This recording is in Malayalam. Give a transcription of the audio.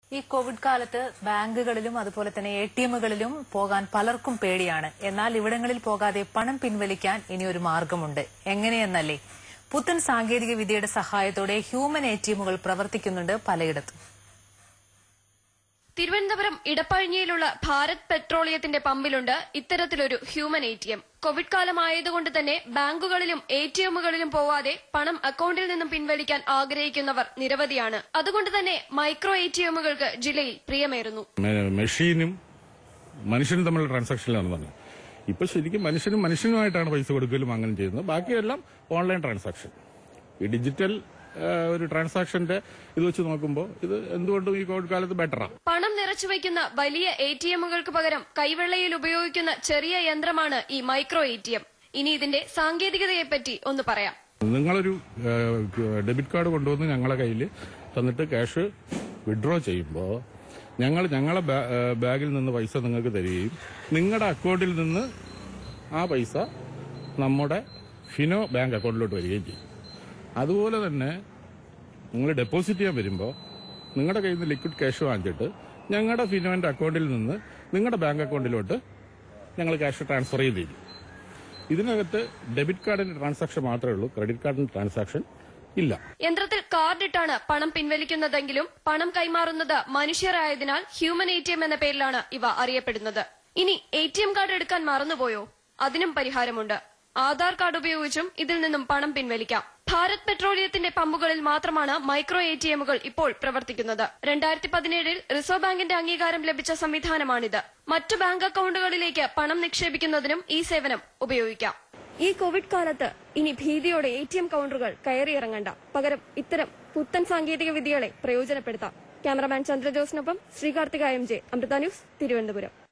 ഈ കോവിഡ് കാലത്ത് ബാങ്കുകളിലും അതുപോലെ തന്നെ എ ടി എമ്മുകളിലും പോകാൻ പലർക്കും പേടിയാണ് എന്നാൽ ഇവിടങ്ങളിൽ പോകാതെ പണം പിൻവലിക്കാൻ ഇനി ഒരു മാർഗമുണ്ട് എങ്ങനെയെന്നല്ലേ പുത്തൻ സാങ്കേതിക വിദ്യയുടെ സഹായത്തോടെ ഹ്യൂമൻ എ ടി എമ്മുകൾ പ്രവർത്തിക്കുന്നുണ്ട് പലയിടത്തും തിരുവനന്തപുരം ഇടപ്പഴിഞ്ഞിയിലുള്ള ഭാരത് പെട്രോളിയത്തിന്റെ പമ്പിലുണ്ട് ഇത്തരത്തിലൊരു human A T M Covid കാലമായതുകൊണ്ട് തന്നെ ബാങ്കുകളിലും എ ടി എമ്മുകളിലും പോവാതെ പണം അക്കൌണ്ടിൽ നിന്നും പിൻവലിക്കാൻ ആഗ്രഹിക്കുന്നവർ നിരവധിയാണ് അതുകൊണ്ട് തന്നെ മൈക്രോ എ ടി എമ്മുകൾക്ക് ജില്ലയിൽ പ്രിയമേറുന്നു മെ- മെഷീനും മനുഷ്യനും തമ്മിലുള്ള ട്രാൻസാക്ഷനിലാണ് പറഞ്ഞത് ഇപ്പൊ ശരിക്കും മനുഷ്യനും മനുഷ്യനുമായിട്ടാണ് പൈസ കൊടുക്കലും അങ്ങനെ ചെയ്യുന്നത് ബാക്കിയെല്ലാം ഓൺലൈൻ ട്രാൻസാക്ഷൻ ഈ ഡിജിറ്റൽ ആ, ഒരു ട്രാൻസാക്ഷന്റെ ഇത് വെച്ച് നോക്കുമ്പോൾ ഇത് എന്തുകൊണ്ടും ഈ കോവിഡ് കാലത്ത് ബെറ്ററാണ് പണം നിറച്ചു വയ്ക്കുന്ന വലിയ എ ടി എമ്മുകൾക്ക് പകരം കൈവെള്ളയിൽ ഉപയോഗിക്കുന്ന ചെറിയ യന്ത്രമാണ് ഈ മൈക്രോ എ ടി എം ഇനി ഇതിന്റെ സാങ്കേതികതയെപ്പറ്റി ഒന്ന് പറയാം നിങ്ങളൊരു ആ, ഡെബിറ്റ് കാർഡ് കൊണ്ടുവന്ന് ഞങ്ങളെ കയ്യിൽ തന്നിട്ട് ക്യാഷ് വിഡ്രോ ചെയ്യുമ്പോൾ ഞങ്ങൾ ഞങ്ങളെ ബാ- ആ, ബാഗിൽ നിന്ന് പൈസ നിങ്ങൾക്ക് തരികയും നിങ്ങളുടെ അക്കൗണ്ടിൽ നിന്ന് ആ പൈസ നമ്മുടെ ഫിനോ ബാങ്ക് അക്കൗണ്ടിലോട്ട് വരികയും ചെയ്യും അതുപോലെ തന്നെ നിങ്ങൾ ഡെപ്പോസിറ്റ് ചെയ്യാൻ വരുമ്പോൾ നിങ്ങളുടെ കയ്യിൽ നിന്ന് ലിക്വിഡ് ക്യാഷ് വാങ്ങിച്ചിട്ട് ഞങ്ങളുടെ ഫിനോന്റെ അക്കൗണ്ടിൽ നിന്ന് നിങ്ങളുടെ ബാങ്ക് അക്കൗണ്ടിലോട്ട് ഞങ്ങൾ ക്യാഷ് ട്രാൻസ്ഫർ ചെയ്ത് തരും ഇതിനകത്ത് ഡെബിറ്റ് കാർഡിന്റെ ട്രാൻസാക്ഷൻ മാത്രമേ ഉള്ളൂ ക്രെഡിറ്റ് കാർഡിന്റെ ട്രാൻസാക്ഷൻ ഇല്ല യന്ത്രത്തിൽ കാർഡിട്ടാണ് പണം പിൻവലിക്കുന്നതെങ്കിലും പണം കൈമാറുന്നത് മനുഷ്യരായതിനാൽ ഹ്യൂമൻ എ ടി എം എന്ന പേരിലാണ് ഇവ അറിയപ്പെടുന്നത് ഇനി എ ടി എം കാർഡ് എടുക്കാൻ മറന്നുപോയോ അതിനും പരിഹാരമുണ്ട് ആധാർ കാർഡ് ഉപയോഗിച്ചും ഇതിൽ നിന്നും പണം പിൻവലിക്കാം ഭാരത് പെട്രോളിയത്തിന്റെ പമ്പുകളിൽ മാത്രമാണ് മൈക്രോ എ ടി എമ്മുകൾ ഇപ്പോൾ പ്രവർത്തിക്കുന്നത് രണ്ടായിരത്തി പതിനേഴിൽ റിസർവ് ബാങ്കിന്റെ അംഗീകാരം ലഭിച്ച സംവിധാനമാണിത് മറ്റു ബാങ്ക് അക്കൌണ്ടുകളിലേക്ക് പണം നിക്ഷേപിക്കുന്നതിനും ഈ സേവനം ഉപയോഗിക്കാം ഈ കോവിഡ് കാലത്ത് ഇനി ഭീതിയോടെ എ ടി എം കൗണ്ടറുകൾ കയറിയിറങ്ങണ്ട പകരം ഇത്തരം പുത്തൻ സാങ്കേതിക വിദ്യകളെ പ്രയോജനപ്പെടുത്താം ക്യാമറമാൻ ചന്ദ്രജോസിനൊപ്പം Sreekarthika M J Amrita news Thiruvananthapuram